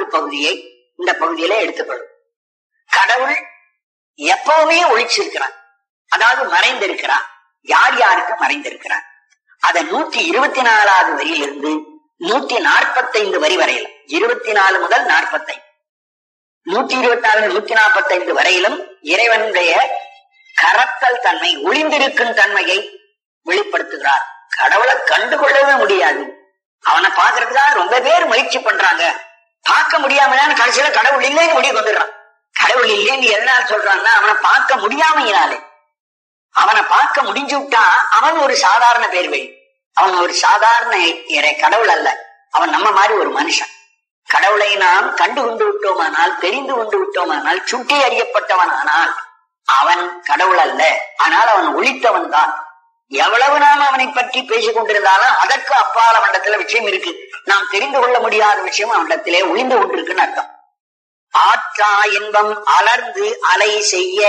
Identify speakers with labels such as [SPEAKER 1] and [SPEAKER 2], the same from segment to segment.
[SPEAKER 1] பகுதியை இந்த பகுதியில எடுத்துக்கொள்ளும் கடவுள் எப்பவுமே ஒழிச்சிருக்கிறான் அதாவது மறைந்திருக்கிறான் யார் யாருக்கு மறைந்திருக்கிறான் அத நூத்தி இருபத்தி நாலாவது வரியிலிருந்து நூத்தி நாற்பத்தைந்து வரி வரையிலும் இருபத்தி நாலு முதல் நாற்பத்தைந்து நூத்தி இருபத்தி நாலு நூத்தி நாற்பத்தைந்து வரையிலும் இறைவனுடைய கரத்தல் தன்மை ஒளிந்திருக்கும் தன்மையை வெளிப்படுத்துகிறார் கடவுளை கண்டுகொள்ளவே முடியாது அவனை பாக்குறதுக்காக ரொம்ப பேர் முயற்சி பண்றாங்க பார்க்க முடியாம கடைசியில கடவுள் இல்லைன்னு முடிவு வந்துடுறான் கடவுள் இல்லைன்னு எதனால சொல்றான்னா அவனை பார்க்க முடியாமையினாலே அவனை பார்க்க முடிஞ்சு விட்டா அவன் ஒரு சாதாரண பேர் வை அவன் ஒரு சாதாரண இறை கடவுள் அல்ல அவன் நம்ம மாதிரி ஒரு மனுஷன் கடவுளை நாம் கண்டு கொண்டு விட்டோமானால் தெரிந்து கொண்டு விட்டோமானால் சுட்டி அறியப்பட்டவன் ஆனால் அவன் கடவுள் அல்ல ஆனால் அவன் ஒழித்தவன் தான் எவ்வளவு நாம் அவனை பற்றி பேசிக் கொண்டிருந்தாலும் அதற்கு அப்பால அவனிடத்துல விஷயம் இருக்கு நாம் தெரிந்து கொள்ள முடியாத விஷயம் அவனிடத்திலே ஒளிந்து கொண்டிருக்குன்னு அர்த்தம் ஆற்றா இன்பம் அலர்ந்து அலை செய்ய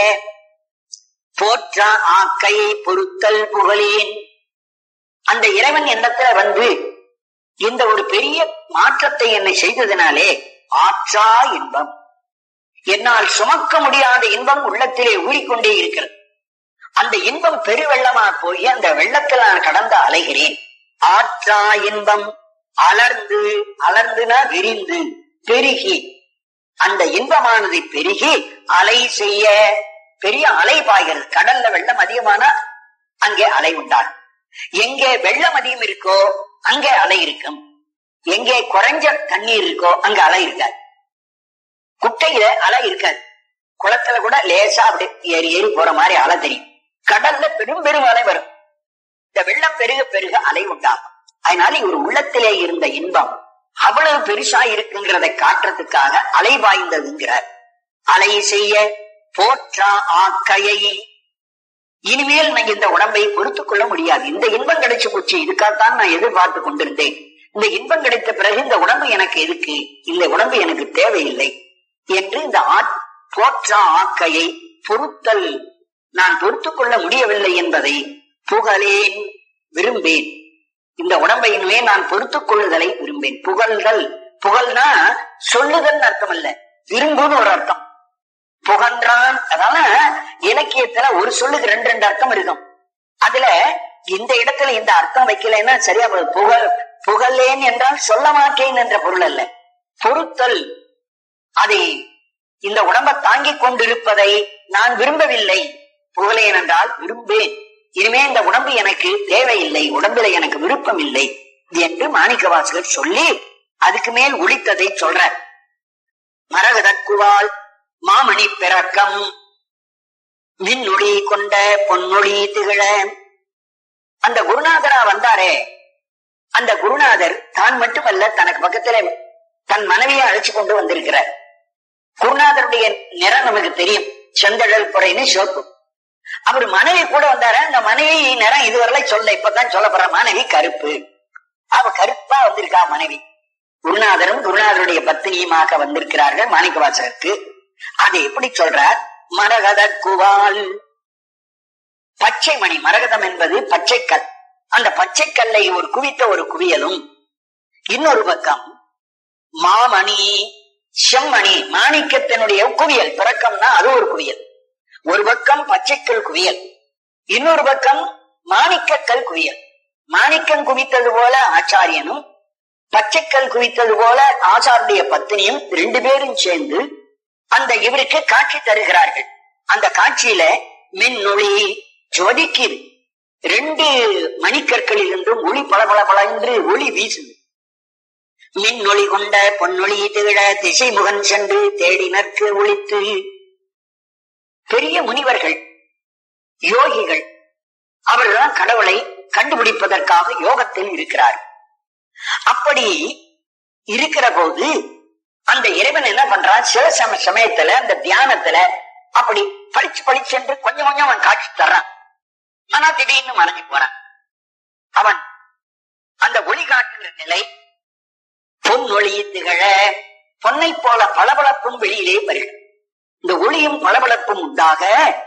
[SPEAKER 1] போற்றா ஆக்கையை பொருத்தல் புகழேன் அந்த இறைவன் எண்ணத்துல வந்து இந்த ஒரு பெரிய மாற்றத்தை என்னை செய்ததினாலே ஆற்றா இன்பம் என்னால் சுமக்க முடியாத இன்பம் உள்ளத்திலே ஊறிக்கொண்டே இருக்கிறது அந்த இன்பம் பெருவெள்ளமா போய் அந்த வெள்ளத்தில் நான் கடந்து அலைகிறேன் ஆற்றா இன்பம் அலர்ந்து அலர்ந்துனா விரிந்து பெருகி அந்த இன்பமானது பெருகி அலை செய்ய பெரிய அலை பாய்கிறது கடல்ல வெள்ளம் அதிகமானா அங்கே அலை உண்டாகும் எங்கே வெள்ளம் அதிகம் இருக்கோ அங்கே அலை இருக்கும் எங்கே குறைஞ்ச தண்ணீர் இருக்கோ அங்க அலை இருக்காது குட்டையில அலை இருக்காது குளத்துல கூட லேசா அப்படி ஏறி ஏறி போற மாதிரி அலை தெரியும் கடல்ல பெரும் பெரும் அலை வரும் இந்த வெள்ளம் பெருக பெருக அலை உண்டாகும் அதனால இவர் உள்ளத்திலே இருந்த இன்பம் அவ்வளவு பெருசா இருக்குங்கிறதை காட்டுறதுக்காக அலை பாய்ந்ததுங்கிறார் அலை செய்ய போற்றா ஆக்கையை இனிமேல் நான் இந்த உடம்பை பொறுத்துக் கொள்ள முடியாது இந்த இன்பம் கிடைச்சு போச்சு இதுக்காகத்தான் நான் எதிர்பார்த்து கொண்டிருந்தேன் இந்த இன்பம் கிடைத்த பிறகு இந்த உடம்பு எனக்கு எதுக்கு இந்த உடம்பு எனக்கு தேவையில்லை என்று இந்த போற்றா ஆக்கையை பொறுத்தல் நான் பொறுத்துக் கொள்ள முடியவில்லை என்பதை புகழேன் விரும்பேன் இந்த உடம்பை இனிமே நான் பொறுத்துக் கொள்ளுதலை விரும்பேன் புகழ்தல் புகழ்னா சொல்லுதல் அர்த்தம் அல்ல விரும்புன்னு ஒரு அர்த்தம் புகன்றான் அதான இலக்கியத்துல ஒரு சொல்லுக்கு ரெண்டு ரெண்டு அர்த்தம் இருக்கும் அதுல இந்த இடத்துல இந்த அர்த்தம் வைக்கலைன்னா சரியா புகழ் புகழேன் என்றால் சொல்ல மாட்டேன் என்ற பொருள் அல்ல பொறுத்தல் அதை இந்த உடம்பை தாங்கிக் கொண்டிருப்பதை நான் விரும்பவில்லை புகழேன் என்றால் விரும்பேன் இனிமே இந்த உடம்பு எனக்கு தேவையில்லை உடம்புல எனக்கு விருப்பம் இல்லை என்று மாணிக்கவாசகர் சொல்லி அதுக்கு மேல் ஒழித்ததை சொல்ற மரகதக்குவால் மாமணி பிறக்கம் மின்னொளி கொண்ட பொன்னொழி திகழ அந்த குருநாதரா வந்தாரே அந்த குருநாதர் தான் மட்டுமல்ல தனக்கு பக்கத்துல தன் மனைவியை அழைச்சு கொண்டு வந்திருக்கிறார் குருநாதருடைய நிறம் நமக்கு தெரியும் செந்தழல் புறைன்னு சிவப்பு அவர் மனைவி கூட வந்தார அந்த மனைவி நிறம் இதுவரை சொல்ல இப்பதான் சொல்ல போற மனைவி கருப்பு அவ கருப்பா வந்திருக்கா மனைவி குருநாதரும் குருநாதருடைய பத்தினியுமாக வந்திருக்கிறார்கள் மாணிக்க வாசகருக்கு அது எப்படி சொல்றார் மரகத குவால் பச்சை மணி மரகதம் என்பது பச்சைக்கல் அந்த பச்சைக்கல்லை ஒரு குவித்த ஒரு குவியலும் இன்னொரு பக்கம் மாமணி செம்மணி மாணிக்கத்தினுடைய குவியல் பிறக்கம்னா அது ஒரு குவியல் ஒரு பக்கம் பச்சைக்கல் குவியல் இன்னொரு பக்கம் மாணிக்கக்கல் குவியல் மாணிக்கம் குவித்தது போல ஆச்சாரியனும் பச்சைக்கல் குவித்தது போல ஆச்சாருடைய பத்தினியும் ரெண்டு பேரும் சேர்ந்து அந்த இவருக்கு காட்சி தருகிறார்கள் அந்த காட்சியில மின்னொளி ஜொலிக்குது ரெண்டு மணிக்கற்களில் இருந்தும் ஒளி பல பல பல என்று ஒளி வீசுது மின்னொளி கொண்ட பொன்னொளி திகழ திசை முகன் சென்று தேடினர்க்கு ஒளித்து பெரிய முனிவர்கள் யோகிகள் அவர்கள்தான் கடவுளை கண்டுபிடிப்பதற்காக யோகத்தில் இருக்கிறார் அப்படி இருக்கிற போது அந்த இறைவன் என்ன பண்றான் சில சம சமயத்துல அந்த தியானத்துல அப்படி படிச்சு படிச்சு என்று கொஞ்சம் கொஞ்சம் அவன் காட்சி தர்றான் ஆனா திடீர்னு மறைஞ்சு போறான் அவன் அந்த ஒளி காட்டுகிற நிலை பொன் ஒளி திகழ பொன்னை போல பளபளப்பும் வெளியிலே வருகிறது இந்த ஒளியும் பளபளப்பும் உண்டாக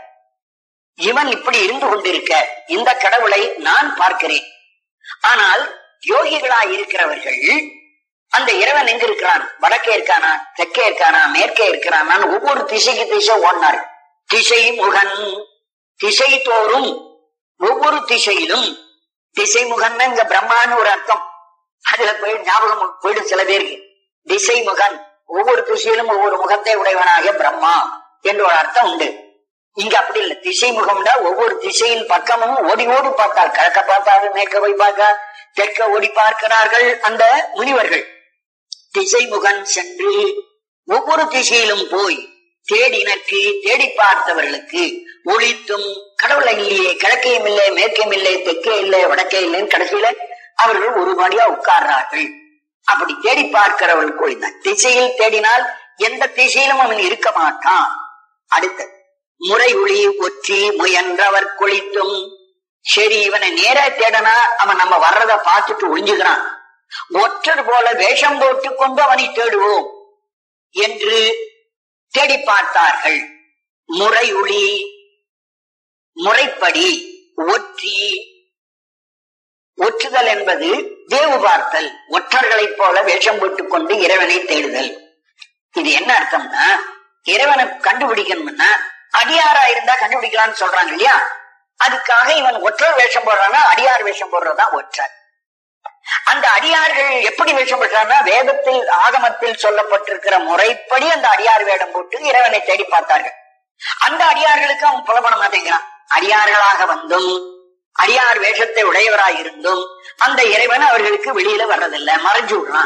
[SPEAKER 1] இவன் இப்படி இருந்து கொண்டிருக்க இந்த கடவுளை நான் பார்க்கிறேன் ஆனால் யோகிகளாய் இருக்கிறவர்கள் அந்த இறைவன் எங்க இருக்கிறான் வடக்கே இருக்கானா தெற்கே இருக்கானா மேற்கே இருக்கிறானான்னு ஒவ்வொரு திசைக்கு திசை ஓடினார் திசை முகன் திசை தோறும் ஒவ்வொரு திசையிலும் திசை முகன் இங்க பிரம்மான்னு ஒரு அர்த்தம் அதுல போய் ஞாபகம் போயிடும் சில பேருக்கு திசை முகன் ஒவ்வொரு திசையிலும் ஒவ்வொரு முகத்தை உடையவனாகிய பிரம்மா என்று ஒரு அர்த்தம் உண்டு இங்க அப்படி இல்லை திசை முகம்னா ஒவ்வொரு திசையின் பக்கமும் ஓடி ஓடி பார்த்தார் கிழக்க பார்த்தாரு மேற்க போய் பார்க்க தெற்க ஓடி பார்க்கிறார்கள் அந்த முனிவர்கள் திசை முகன் சென்று ஒவ்வொரு திசையிலும் போய் தேடினருக்கு தேடி பார்த்தவர்களுக்கு ஒளித்தும் கடவுளை இல்லையே கிழக்கையும் இல்லை மேற்கையும் இல்லை தெற்கே இல்லை வடக்கே இல்லைன்னு கடைசியில அவர்கள் ஒரு மணியா உட்கார்றார்கள் அப்படி தேடி பார்க்கிறவர்களுக்கு ஒளிந்தான் திசையில் தேடினால் எந்த திசையிலும் அவன் இருக்க மாட்டான் அடுத்த முறை ஒளி ஒற்றி முயன்றவர் குளித்தும் சரி இவனை நேரா தேடனா அவன் நம்ம வர்றத பார்த்துட்டு ஒளிஞ்சுக்கிறான் ஒற்றர் போல வேஷம் போட்டுக் கொண்டு அவனை தேடுவோம் என்று தேடி பார்த்தார்கள் முறை ஒளி முறைப்படி ஒற்றி ஒற்றுதல் என்பது தேவு பார்த்தல் ஒற்றர்களைப் போல வேஷம் போட்டுக் கொண்டு இறைவனை தேடுதல் இது என்ன அர்த்தம்னா இறைவனை கண்டுபிடிக்கணும்னா அடியாரா இருந்தா கண்டுபிடிக்கலாம்னு சொல்றாங்க இல்லையா அதுக்காக இவன் ஒற்றர் வேஷம் போடுறான்னா அடியார் வேஷம் போடுறதா ஒற்றர் அந்த அடியார்கள் எப்படி வேஷம் போடுறாங்கன்னா வேதத்தில் ஆகமத்தில் சொல்லப்பட்டிருக்கிற முறைப்படி அந்த அடியார் வேடம் போட்டு இறைவனை தேடி பார்த்தார்கள் அந்த அடியார்களுக்கு அவன் புலப்பட மாட்டேங்கிறான் அடியார்களாக வந்தும் அடியார் வேஷத்தை உடையவராய் இருந்தும் அந்த இறைவன் அவர்களுக்கு வெளியில வர்றதில்லை மறைஞ்சு விடுறான்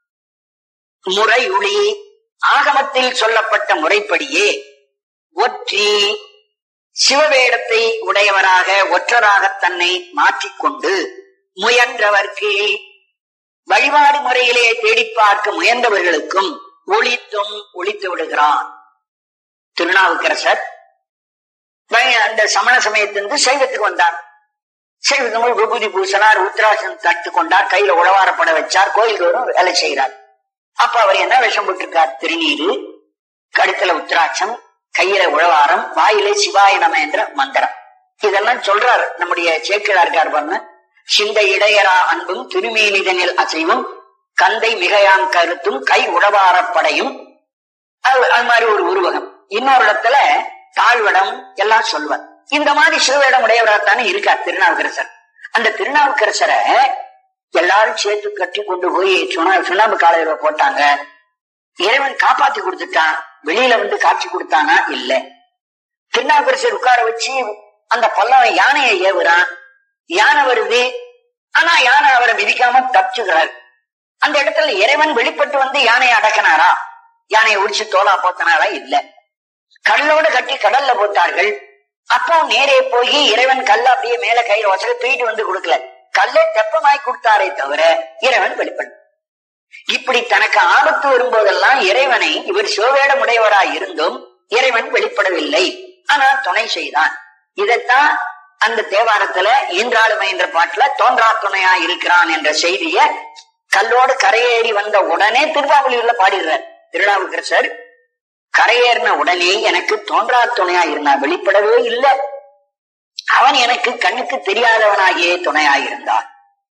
[SPEAKER 1] முறை ஒளி ஆகமத்தில் சொல்லப்பட்ட முறைப்படியே ஒற்றி சிவவேடத்தை உடையவராக ஒற்றராக தன்னை மாற்றிக்கொண்டு முயன்றவர்க்கு வழிபாடு முறையிலே தேடி பார்க்க முயன்றவர்களுக்கும் ஒளித்தும் ஒளித்து விடுகிறான் திருநாவுக்கரசர் அந்த சமண சமயத்திலிருந்து சைவத்துக்கு வந்தார் சைவத்துக்கு விபூதி பூசனார் உத்தராசன் தட்டு கொண்டார் கையில உழவாரப்பட வச்சார் கோயில் தோறும் வேலை செய்கிறார் அப்ப அவர் என்ன விஷம் போட்டிருக்கார் திருநீரு கழுத்துல உத்தராட்சம் கையில உழவாரம் வாயிலே சிவாய நம என்ற மந்திரம் இதெல்லாம் சொல்றார் நம்முடைய சேக்கிழார் இருக்கார் பாருங்க சிந்த இடையரா அன்பும் திருமேனிதனில் அசைவும் கந்தை மிகையான் கருத்தும் கை உழவாரப்படையும் அது அது மாதிரி ஒரு உருவகம் இன்னொரு இடத்துல தாழ்வடம் எல்லாம் சொல்வார் இந்த மாதிரி சிவவேடம் உடையவராகத்தானே இருக்கார் திருநாவுக்கரசர் அந்த திருநாவுக்கரசரை எல்லாரும் சேர்த்து கட்டி கொண்டு போய் சுனா சுண்ணாம்பு காலையில போட்டாங்க இறைவன் காப்பாத்தி கொடுத்துட்டான் வெளியில வந்து காட்சி கொடுத்தானா இல்ல திருநாவுக்கரசர் உட்கார வச்சு அந்த பல்லவன் யானையை ஏவுறான் யானை வருது ஆனா யானை அவரை மிதிக்காம தப்பிச்சுகிறார் அந்த இடத்துல இறைவன் வெளிப்பட்டு வந்து யானையை அடக்கினாரா யானையை உடிச்சு தோலா போத்தனாரா இல்ல கல்லோடு கட்டி கடல்ல போட்டார்கள் அப்போ நேரே போய் இறைவன் கல்ல அப்படியே மேல கையில வசக தூக்கிட்டு வந்து கொடுக்கல கல்லை தெப்பமாய் கொடுத்தாரே தவிர இறைவன் வெளிப்படும் இப்படி தனக்கு ஆபத்து வரும்போதெல்லாம் இறைவனை இவர் சிவவேடம் உடையவராய் இருந்தும் இறைவன் வெளிப்படவில்லை ஆனால் துணை செய்தான் இதைத்தான் அந்த தேவாரத்துல ஈன்றாளுமை என்ற பாட்டுல தோன்றா துணையா இருக்கிறான் என்ற செய்திய கல்லோடு கரையேறி வந்த உடனே திருவாவூர்ல பாடிடுறார் திருநாவுக்கரசர் கரையேறின உடனே எனக்கு தோன்றா துணையா இருந்தான் வெளிப்படவே இல்லை அவன் எனக்கு கண்ணுக்கு தெரியாதவனாகியே துணையாயிருந்தான்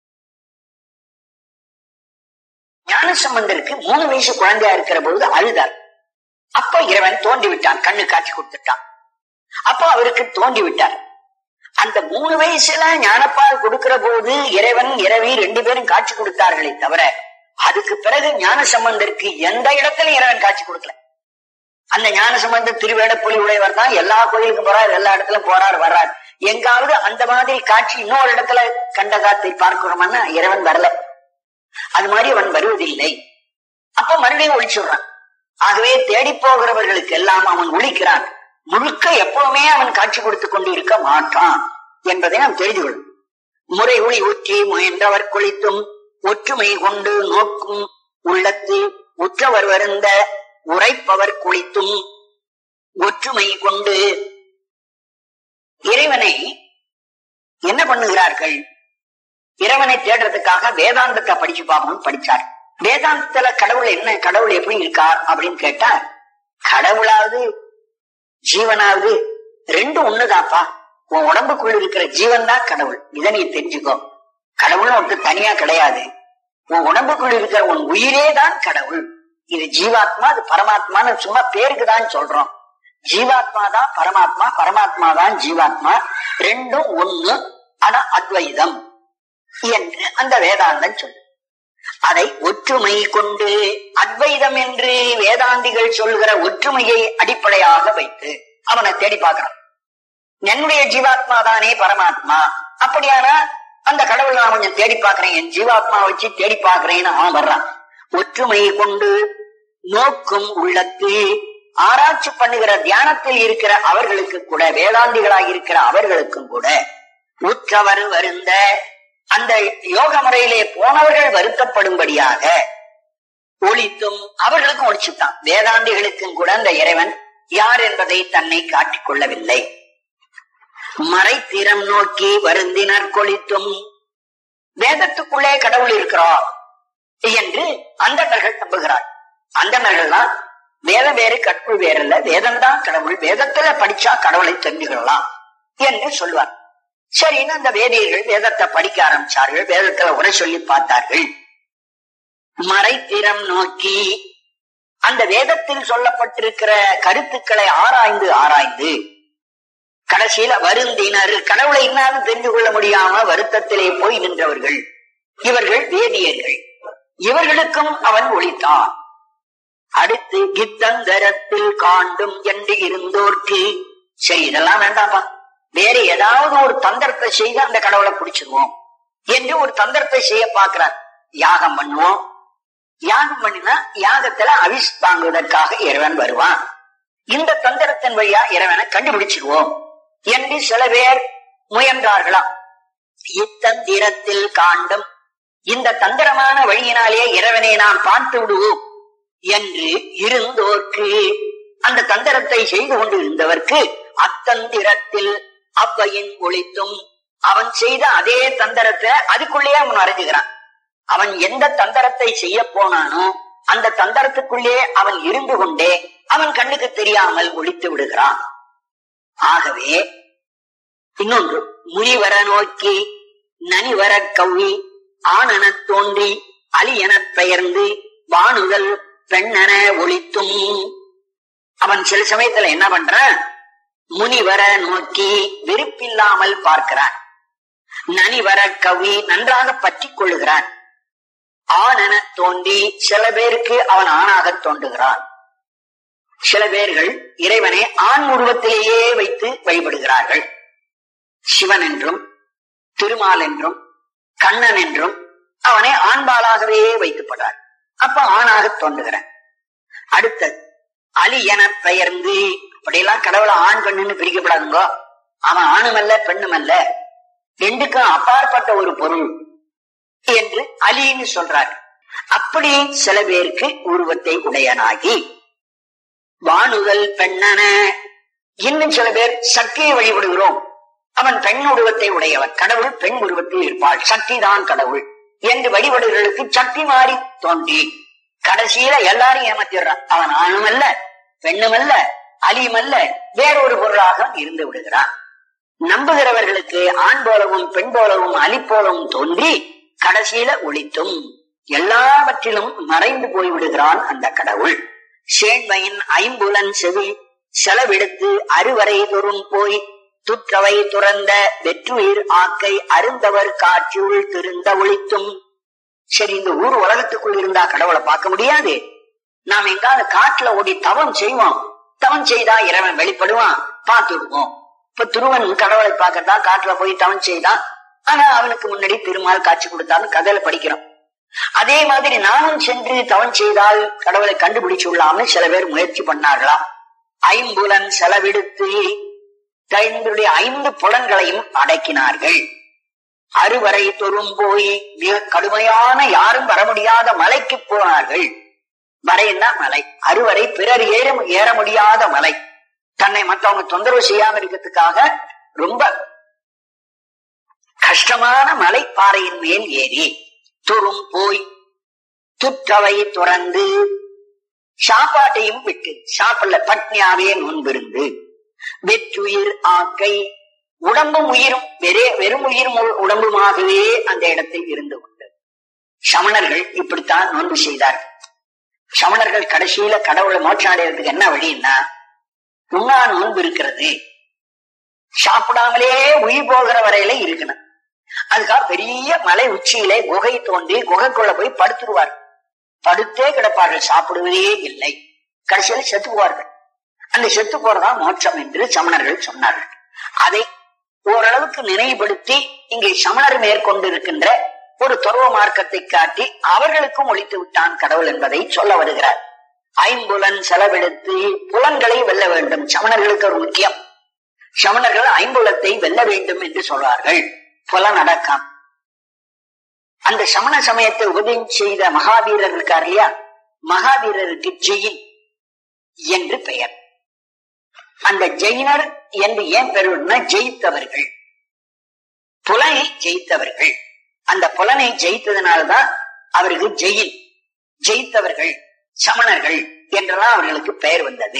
[SPEAKER 1] ஞானசம்பந்தருக்கு மூணு வயசு குழந்தையா இருக்கிற போது அழுதார் அப்ப இறைவன் தோண்டி விட்டான் கண்ணு காட்சி கொடுத்துட்டான் அப்போ அவருக்கு தோண்டி விட்டார் அந்த மூணு வயசுல ஞானப்பால் கொடுக்கிற போது இறைவன் இரவி ரெண்டு பேரும் காட்சி கொடுத்தார்களே தவிர அதுக்கு பிறகு ஞான சம்பந்தருக்கு எந்த இடத்துலயும் இறைவன் காட்சி கொடுக்கல அந்த ஞான சம்பந்த திருவேடப்புலி உடையவர் தான் எல்லா கோயிலுக்கும் போறார் எல்லா இடத்துலயும் போறார் வர்றார் எங்காவது அந்த மாதிரி காட்சி இன்னொரு இடத்துல கண்டகாத்தை பார்க்கிறோம்னா இறைவன் வரல அது மாதிரி அவன் வருவதில்லை அப்ப மறுபடியும் ஒழிச்சுடுறான் ஆகவே தேடி போகிறவர்களுக்கு எல்லாம் அவன் ஒழிக்கிறான் முழுக்க எப்பவுமே அவன் காட்சி கொடுத்துக் கொண்டு இருக்க மாட்டான் என்பதை நாம் தெரிந்து கொள்ளும் முறை ஒளி ஊற்றி முயன்றவர் குளித்தும் ஒற்றுமை கொண்டு நோக்கும் உள்ளத்து உற்றவர் வருந்த உரைப்பவர் குளித்தும் ஒற்றுமை கொண்டு இறைவனை என்ன பண்ணுகிறார்கள் இறைவனை தேடுறதுக்காக வேதாந்தத்தை படிச்சு பார்க்கணும் படிச்சார் வேதாந்தத்துல கடவுள் என்ன கடவுள் எப்படி இருக்கார் அப்படின்னு கேட்டா கடவுளாவது ஜீவனாவது ரெண்டும் ஒண்ணுதாப்பா உன் உடம்புக்குள்ள இருக்கிற ஜீவன் தான் கடவுள் இதை நீ தெரிஞ்சுக்கோ கடவுள்னு ஒருத்தர் தனியா கிடையாது உன் உடம்புக்குள் இருக்கிற உன் உயிரே தான் கடவுள் இது ஜீவாத்மா அது பரமாத்மான்னு சும்மா பேருக்கு தான் சொல்றோம் ஜீவாத்மா தான் பரமாத்மா பரமாத்மா தான் ஜீவாத்மா ரெண்டும் ஒண்ணு ஆனா அத்வைதம் என்று அந்த வேதாந்தம் சொல்லு அதை ஒற்றுமை கொண்டு அத்வைதம் என்று வேதாந்திகள் சொல்கிற ஒற்றுமையை அடிப்படையாக வைத்து அவனை தேடி பார்க்கிறான் என்னுடைய ஜீவாத்மா தானே பரமாத்மா அப்படியானா அந்த கடவுள் நான் கொஞ்சம் தேடி பார்க்கிறேன் என் ஜீவாத்மா வச்சு தேடி பார்க்கிறேன்னு அவன் வர்றான் ஒற்றுமையை கொண்டு நோக்கும் உள்ளத்து ஆராய்ச்சி பண்ணுகிற தியானத்தில் இருக்கிற அவர்களுக்கு கூட வேதாந்திகளாக இருக்கிற அவர்களுக்கும் கூட உற்றவர் வருந்த அந்த யோக முறையிலே போனவர்கள் வருத்தப்படும்படியாக ஒழித்தும் அவர்களுக்கும் ஒழிச்சுட்டான் வேதாந்திகளுக்கும் கூட அந்த இறைவன் யார் என்பதை தன்னை காட்டிக் கொள்ளவில்லை மறைத்திறம் நோக்கி வருந்தினர் கொளித்தும் வேதத்துக்குள்ளே கடவுள் இருக்கிறார் என்று அந்தணர்கள் நம்புகிறார் அந்தணர்கள்லாம் வேதம் வேறு கற்பு வேறல்ல வேதம் தான் கடவுள் வேதத்துல படிச்சா கடவுளை தெரிஞ்சுக்கலாம் என்று சொல்வார் சரின்னு அந்த வேதியர்கள் வேதத்தை படிக்க ஆரம்பிச்சார்கள் வேதத்துல உரை சொல்லி பார்த்தார்கள் மறைத்திறம் நோக்கி அந்த வேதத்தில் சொல்லப்பட்டிருக்கிற கருத்துக்களை ஆராய்ந்து ஆராய்ந்து கடைசியில வருந்தினர் கடவுளை இன்னாலும் தெரிந்து கொள்ள முடியாம வருத்தத்திலே போய் நின்றவர்கள் இவர்கள் வேதியர்கள் இவர்களுக்கும் அவன் ஒழித்தான் அடுத்து கித்தந்தரத்தில் காண்டும் என்று இருந்தோர்க்கு சரி இதெல்லாம் வேண்டாம்ப்பா வேற ஏதாவது ஒரு தந்திரத்தை செய்து அந்த கடவுளை பிடிச்சிருவோம் என்று ஒரு தந்திரத்தை செய்ய பார்க்கிறார் யாகம் பண்ணுவோம் யாகம் பண்ணினா யாகத்துல அவிஸ் தாங்குவதற்காக இறைவன் வருவான் இந்த தந்திரத்தின் வழியா இறைவனை கண்டுபிடிச்சிருவோம் என்று சில பேர் முயன்றார்களாம் இத்தந்திரத்தில் காண்டும் இந்த தந்திரமான வழியினாலே இறைவனை நாம் பார்த்து விடுவோம் என்று இருந்தோர்க்கு அந்த தந்திரத்தை செய்து கொண்டு இருந்தவர்க்கு அத்தந்திரத்தில் அவ்வையின் ஒழித்தும் அவன் செய்த அதே தந்திரத்தை அதுக்குள்ளேயே அவன் மறைஞ்சுகிறான் அவன் எந்த தந்திரத்தை செய்ய போனானோ அந்த தந்திரத்துக்குள்ளே அவன் இருந்து கொண்டே அவன் கண்ணுக்கு தெரியாமல் ஒழித்து விடுகிறான் ஆகவே இன்னொன்று முனிவர நோக்கி நனிவர கவ்வி ஆனனத் தோன்றி அலி எனப் பெயர்ந்து வானுதல் பெண்ணென ஒழித்தும் அவன் சில சமயத்துல என்ன பண்றான் முனிவர நோக்கி வெறுப்பில்லாமல் பார்க்கிறான் நனிவர கவி நன்றாக பற்றி கொள்ளுகிறான் ஆணென தோண்டி சில பேருக்கு அவன் ஆணாக தோன்றுகிறான் சில பேர்கள் இறைவனை ஆண் உருவத்திலேயே வைத்து வழிபடுகிறார்கள் சிவன் என்றும் திருமால் என்றும் கண்ணன் என்றும் அவனை ஆண்பாலாகவே வைக்கப்படுறார் அப்ப ஆணாக தோன்றுகிறான் அடுத்தது அலி என பெயர்ந்து அப்படியெல்லாம் கடவுளை ஆண் பெண்ணுன்னு பிரிக்கப்படாதுங்கோ அவன் ஆணும் அல்ல பெண்ணும் அல்ல ரெண்டுக்கும் அப்பாற்பட்ட ஒரு பொருள் என்று அலின்னு சொல்றார் அப்படி சில பேருக்கு உருவத்தை உடையனாகி வானுதல் பெண்ணன இன்னும் சில பேர் சக்தியை வழிபடுகிறோம் அவன் பெண் உருவத்தை உடையவன் கடவுள் பெண் உருவத்தில் இருப்பாள் சக்தி தான் கடவுள் என்று வழிபடுகளுக்கு சக்தி மாறி தோன்றி கடைசியில எல்லாரும் ஏமாத்திடுறான் அவன் ஆணும் அல்ல பெண்ணும் அல்ல அலியும் அல்ல வேறொரு பொருளாக இருந்து விடுகிறான் நம்புகிறவர்களுக்கு ஆண் போலவும் பெண் போலவும் அலி போலவும் தோன்றி கடைசியில ஒழித்தும் எல்லாவற்றிலும் மறைந்து போய்விடுகிறான் அந்த கடவுள் சேண்மையின் ஐம்புலன் செவி செலவெடுத்து அறுவரை தோறும் போய் துற்றவை துறந்த வெற்றுயிர் ஆக்கை அருந்தவர் காட்சியுள் திருந்த ஒழித்தும் சரி இந்த ஊர் உலகத்துக்குள் இருந்தா கடவுளை பார்க்க முடியாது நாம் எங்காவது காட்டுல ஓடி தவம் செய்வோம் தவம் செய்தா இறைவன் வெளிப்படுவான் பார்த்துடுவோம் இப்ப துருவன் கடவுளை பார்க்கறதா காட்டுல போய் தவம் செய்தான் ஆனா அவனுக்கு முன்னாடி திருமால் காட்சி கொடுத்தான்னு கதையில படிக்கிறோம் அதே மாதிரி நானும் சென்று தவம் செய்தால் கடவுளை கண்டுபிடிச்சு விடலாம்னு சில பேர் முயற்சி பண்ணார்களாம் ஐம்புலன் செலவெடுத்து தங்களுடைய ஐந்து புலன்களையும் அடக்கினார்கள் அறுவரை தொறும் போய் மிக கடுமையான யாரும் வர முடியாத மலைக்கு போனார்கள் மலைன்னா மலை அறுவரை பிறர் ஏற ஏற முடியாத மலை தன்னை மற்றவங்க தொந்தரவு செய்யாம இருக்கிறதுக்காக ரொம்ப கஷ்டமான மலைப்பாறையின் மேல் ஏறி துறும் போய் துற்றவை துறந்து சாப்பாட்டையும் விட்டு சாப்பிடல பட்னியாவே நோன்பிருந்து வெற்றுயிர் ஆக்கை உடம்பும் உயிரும் வெறே வெறும் உயிரும் உடம்புமாகவே அந்த இடத்தில் இருந்து கொண்டு சமணர்கள் இப்படித்தான் நோன்பு செய்தார்கள் சமணர்கள் கடைசியில கடவுளை மோட்சம் அடைகிறதுக்கு என்ன வழின்னா உண்ணா நோன்பு இருக்கிறது சாப்பிடாமலே உயிர் போகிற வரையில இருக்கணும் அதுக்காக பெரிய மலை உச்சியிலே குகை தோண்டி குகைக்குள்ள போய் படுத்துருவார்கள் படுத்தே கிடப்பார்கள் சாப்பிடுவதே இல்லை கடைசியில் செத்து போவார்கள் அந்த செத்து போறதா மோட்சம் என்று சமணர்கள் சொன்னார்கள் அதை ஓரளவுக்கு நினைவுபடுத்தி இங்கே சமணர் மேற்கொண்டிருக்கின்ற ஒரு துறவ மார்க்கத்தை காட்டி அவர்களுக்கும் ஒழித்து விட்டான் கடவுள் என்பதை சொல்ல வருகிறார் ஐம்புலன் செலவெடுத்து புலன்களை வெல்ல வேண்டும் சமணர்களுக்கு ஒரு முக்கியம் சமணர்கள் ஐம்புலத்தை வெல்ல வேண்டும் என்று சொல்வார்கள் புலனடக்கம் அந்த சமண சமயத்தை உபதேசம் செய்த மகாவீரர் இருக்கார் இல்லையா மகாவீரருக்கு ஜெயின் என்று பெயர் அந்த ஜெயினர் என்று ஏன் பெறுவதுன்னா ஜெயித்தவர்கள் புலனை ஜெயித்தவர்கள் அந்த புலனை ஜெயித்ததுனால்தான் அவருக்கு ஜெயின் ஜெயித்தவர்கள் சமணர்கள் என்றெல்லாம் அவர்களுக்கு பெயர் வந்தது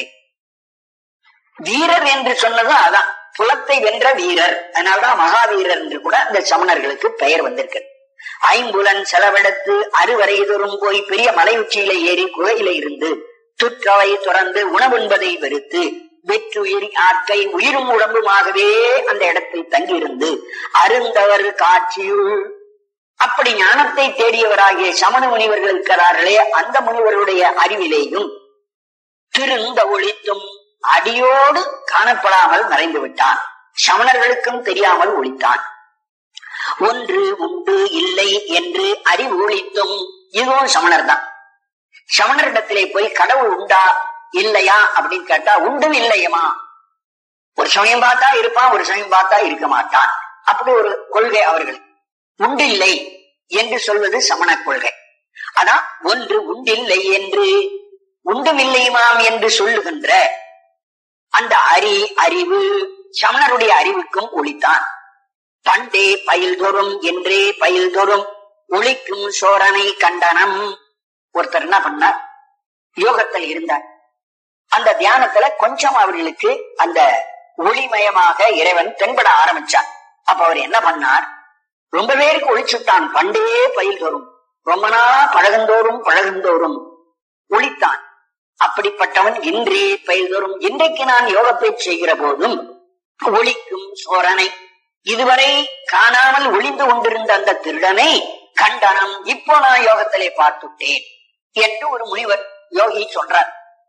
[SPEAKER 1] வீரர் என்று சொன்னதும் அதான் புலத்தை வென்ற வீரர் அதனால்தான் மகாவீரர் என்று கூட அந்த சமணர்களுக்கு பெயர் வந்திருக்கு ஐம்புலன் செலவெடுத்து அறுவரை தோறும் போய் பெரிய மலை உச்சியில ஏறி குகையில இருந்து துற்றவை துறந்து உணவுண்பதை வெறுத்து வெற்றுயிர் ஆட்கை உயிரும் உடம்புமாகவே அந்த இடத்தில் தங்கியிருந்து அருந்தவர் காட்சியுள் அப்படி ஞானத்தை தேடியவராகிய சமண முனிவர்கள் இருக்கிறார்களே அந்த முனிவர்களுடைய அறிவிலேயும் திருந்த ஒழித்தும் அடியோடு காணப்படாமல் மறைந்து விட்டான் சமணர்களுக்கும் தெரியாமல் ஒழித்தான் ஒன்று உண்டு இல்லை என்று அறிவு ஒழித்தும் இதுவும் சமணர் தான் சமணரிடத்திலே போய் கடவுள் உண்டா இல்லையா அப்படின்னு கேட்டா உண்டும் இல்லையமா ஒரு சமயம் பார்த்தா இருப்பான் ஒரு சமயம் பார்த்தா இருக்க மாட்டான் அப்படி ஒரு கொள்கை அவர்கள் உண்டில்லை என்று சொல்வது சமண கொள்கை அதான் ஒன்று உண்டில்லை என்று உண்டுமில்லையுமாம் என்று சொல்லுகின்ற அந்த அறி அறிவு சமணருடைய அறிவுக்கும் ஒளித்தான் பண்டே பயில் தோறும் என்றே பயில் தோறும் ஒளிக்கும் சோரனை கண்டனம் ஒருத்தர் என்ன பண்ணார் யோகத்தில் இருந்தார் அந்த தியானத்துல கொஞ்சம் அவர்களுக்கு அந்த ஒளிமயமாக இறைவன் தென்பட ஆரம்பிச்சார் அப்ப அவர் என்ன பண்ணார் ரொம்ப பேருக்கு ஒழிச்சுட்டான் பண்டே பயில் தோறும் ரொம்ப நாள் பழகந்தோறும் பழகந்தோறும் ஒழித்தான் அப்படிப்பட்டவன் இன்றே பயில் தோறும் இன்றைக்கு நான் யோகத்தை செய்கிற போதும் ஒளிக்கும் சோரனை இதுவரை காணாமல் ஒளிந்து கொண்டிருந்த அந்த திருடனை கண்டனம் இப்போ நான் யோகத்திலே பார்த்துட்டேன் என்று ஒரு முனிவர் யோகி சொல்றார்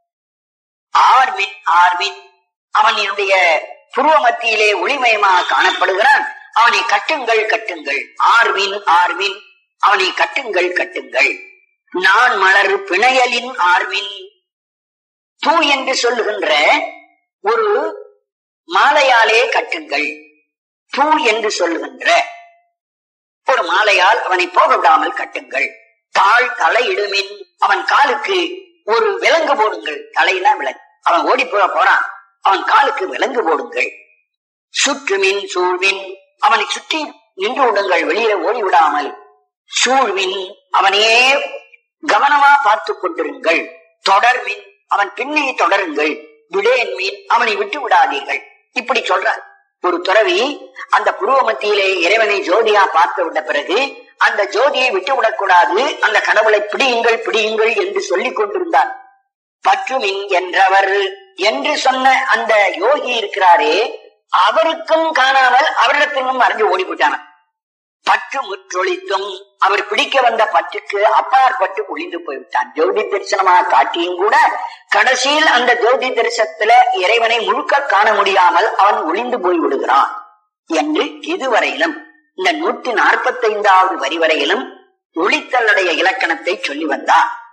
[SPEAKER 1] ஆர்மின் ஆர்மின் அவன் என்னுடைய புருவ மத்தியிலே ஒளிமயமாக காணப்படுகிறான் அவனை கட்டுங்கள் கட்டுங்கள் ஆர்மின் ஆர்மின் அவனை கட்டுங்கள் கட்டுங்கள் நான் மலர் பிணையலின் ஆர்மின் பூ என்று சொல்லுகின்ற ஒரு மாலையாலே கட்டுங்கள் பூ என்று சொல்லுகின்ற ஒரு மாலையால் அவனை போக விடாமல் கட்டுங்கள் தாழ் தலையிடுமின் அவன் காலுக்கு ஒரு விலங்கு போடுங்கள் தலையில விலங்கு அவன் ஓடி போக போறான் அவன் காலுக்கு விலங்கு போடுங்கள் சுற்றுமின் சூழ்வின் அவனை சுற்றி நின்று விடுங்கள் வெளியில ஓடி விடாமல் சூழ்வின் அவனையே கவனமா பார்த்து கொண்டிருங்கள் தொடர்மின் அவன் பின்னே தொடருங்கள் விடேன் மீன் அவனை விட்டு விடாதீர்கள் இப்படி சொல்றார் ஒரு துறவி அந்த புருவ மத்தியிலே இறைவனை ஜோதியா பார்த்து விட்ட பிறகு அந்த ஜோதியை விட்டு விடக்கூடாது அந்த கடவுளை பிடியுங்கள் பிடியுங்கள் என்று சொல்லிக் கொண்டிருந்தார் பற்றுமின் என்றவர் என்று சொன்ன அந்த யோகி இருக்கிறாரே அவருக்கும் காணாமல் அவரிடத்திலும் அறிஞ்சு ஓடி போயிட்டான பற்று முற்றொழித்தும் அவர் பிடிக்க வந்த பற்றுக்கு அப்பாற்பட்டு ஒளிந்து போய்விட்டான் ஜோதி தரிசனமாக காட்டியும் கூட கடைசியில் அந்த ஜோதி தரிசனத்துல இறைவனை முழுக்க காண முடியாமல் அவன் ஒளிந்து போய் விடுகிறான் என்று இதுவரையிலும் இந்த நூற்றி நாற்பத்தி ஐந்தாவது வரி வரையிலும் ஒளித்தலுடைய இலக்கணத்தை சொல்லி வந்தார்